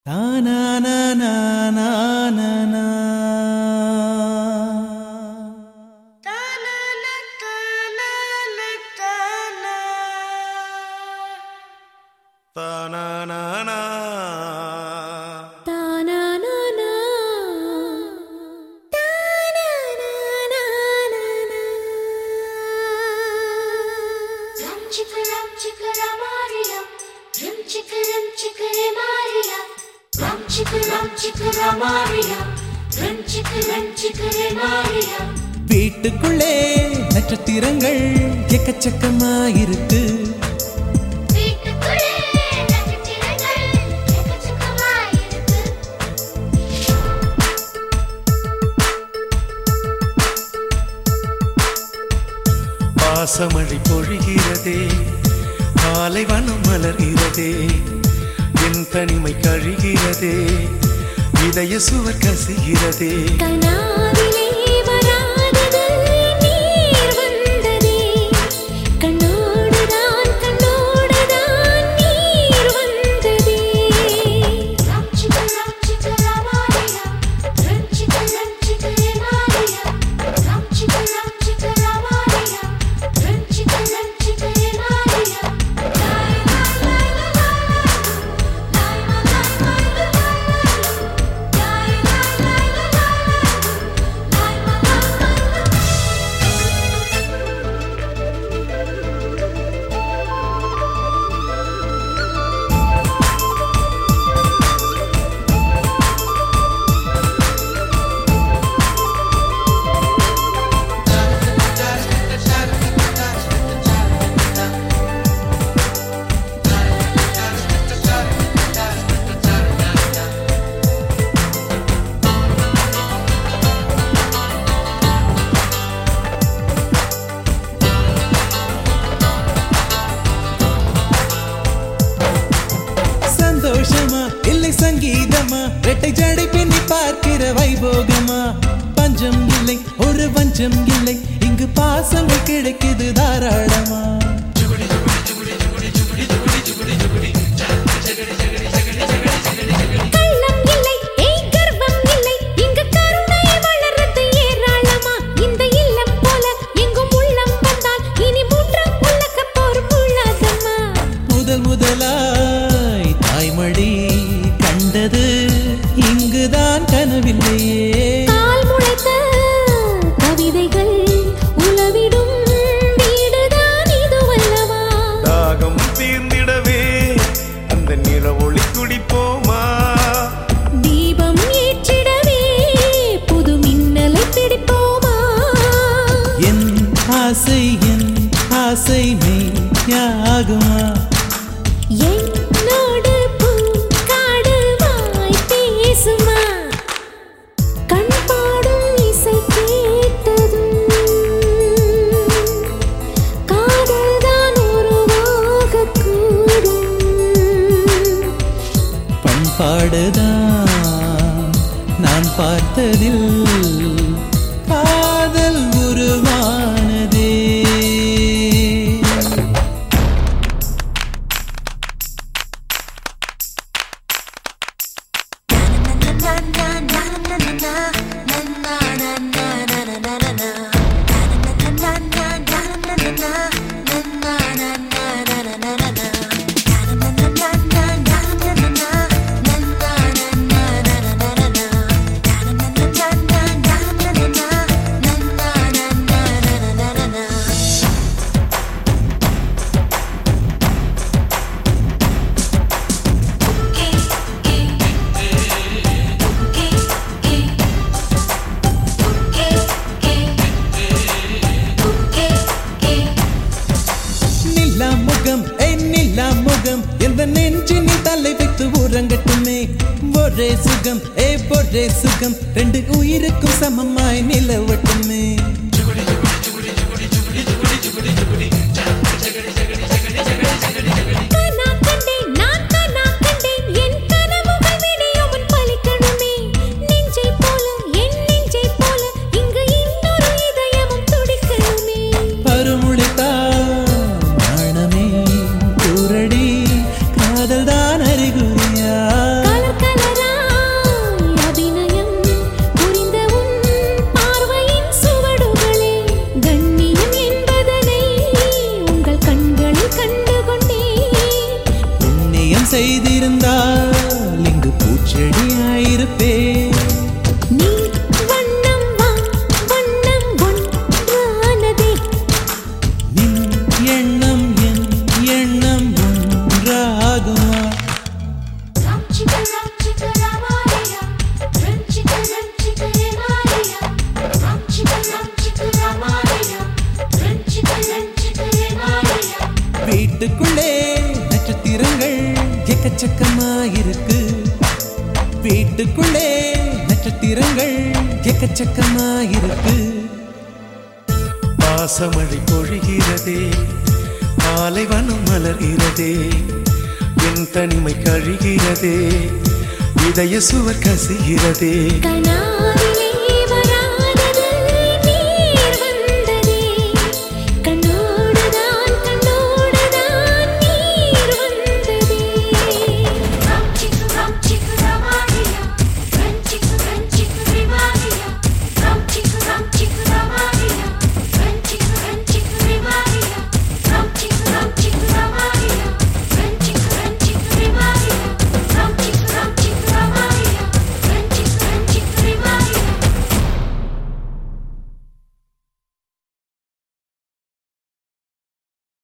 Rum chicka rum chicka ramaria. Rum chicka rum chicka remaria. Rum chicka rum chicka ramaria. Rum chicka rum chicka remaria. வீட்டுக்குள்ளே நட்சத்திரங்கள் எக்கச்சக்கமாயிருக்கு வீட்டுக்குள்ளே நட்சத்திரங்கள் எக்கச்சக்கமாயிருக்கு. பாசமழை பொழிகிறதே பாலைவனம் மலர்கிறதே என் தனிமை கழிகிறதே இதய சுவர் கசிகிறதே கனாவிலே வராதது நீர் வந்ததே கண்ணோடுதான் கண்ணோடுதான் நீர் வந்ததே ரம் சிக்க ரம் சிக்க ரமாரியா ரம் சிக்க ரம் சிக்க ரமாரியா ரம் சிக்க ரம் சிக்க ரமாரியா ரம் சிக்க ரம் சிக்க ரமாரியா லாய் லாய் லாய் லாய் லாய் லாய் லாய் சந்தோஷமா இல்லை சங்கீதமா ரெட்டை ஜடை பின்னி பார்க்கிற வைபோகமா பஞ்சம் இல்லை ஒரு வஞ்சம் இல்லை இங்கு பாசங்கள் கிடைக்குது தாராளமா கள்ளம் இல்லை ஏய் கர்வம் இல்லை இங்கு கருணை வளர்றது ஏராளமா இந்த இல்லம் போல எங்கும் உள்ளம் வந்தால் இனி மூன்றாம் உலக போர் முழாதம்மா முதல் முதலாய் தாய்மடி கண்டது இங்குதான் கனவில்லையே கால் முளைத்த கவிதைகள் உலவிடும் வீடுதான் இதுவல்லவா தாகம் தீர்ந்திடவே அந்த நில ஒளி குடிப்போமா தீபம் ஏற்றிடவே புது மின்னலை பிடிப்போமா என் ஆசை என் ஆசை மெய்யாகுமா என்னோடு பூக்காடு வாய் பேசுமா கண் பாடும் இசை கேட்டதும் காதல்தான் உருவாகக் கூடும் பண்பாடுதான் நான் பார்த்ததில் காதல் உருவானதே நில்லா முகம் ஏ நில்லா முகம் எந்த நெஞ்சினில் தலை வைத்து உறங்கட்டுமே ஒரே சுகம் ஏ ஒரே சுகம் ரெண்டு உயிருக்கும் சமமாய் நிலவட்டுமே கனா கண்டேன் நான் கனா கண்டேன் என் கனவுகள் விடியும் முன் பலிக்கணுமே நெஞ்சை போல என் நெஞ்சை போல இங்கு இன்னொரு இதயமும் துடிக்கணுமே பருமுளைத்தா நாணமே கூரடி காதல் தான் அறிகுறியா கலர் கலரா இருந்தால் இங்கு பூச்செடியாயிருப்பேன் நீ வண்ணம் வா வண்ணம் ஒன்றானதே நின் எண்ணம் என் எண்ணம் ஒன்றாகுமா ரம் சிக்கு ரம் சிக்கு ரமாரியா ரம் சிக்கு ரம் சிக்கு ரமாரியா ரம் சிக்கு ரம் சிக்கு ரமாரியா ரம் சிக்கு ரம் சிக்கு ரமாரியா வீட்டுக்குள்ளே நட்சத்திரங்கள் எக்கச்சக்கமாயிருக்கு வீட்டுக்குள்ளே நட்சத்திரங்கள் எக்கச்சக்கமாயிருக்கு பாசமழை பொழிகிறதே பாலைவனம் மலர்கிறதே என் தனிமை கழிகிறதே இதய சுவர் கசிகிறதே கனார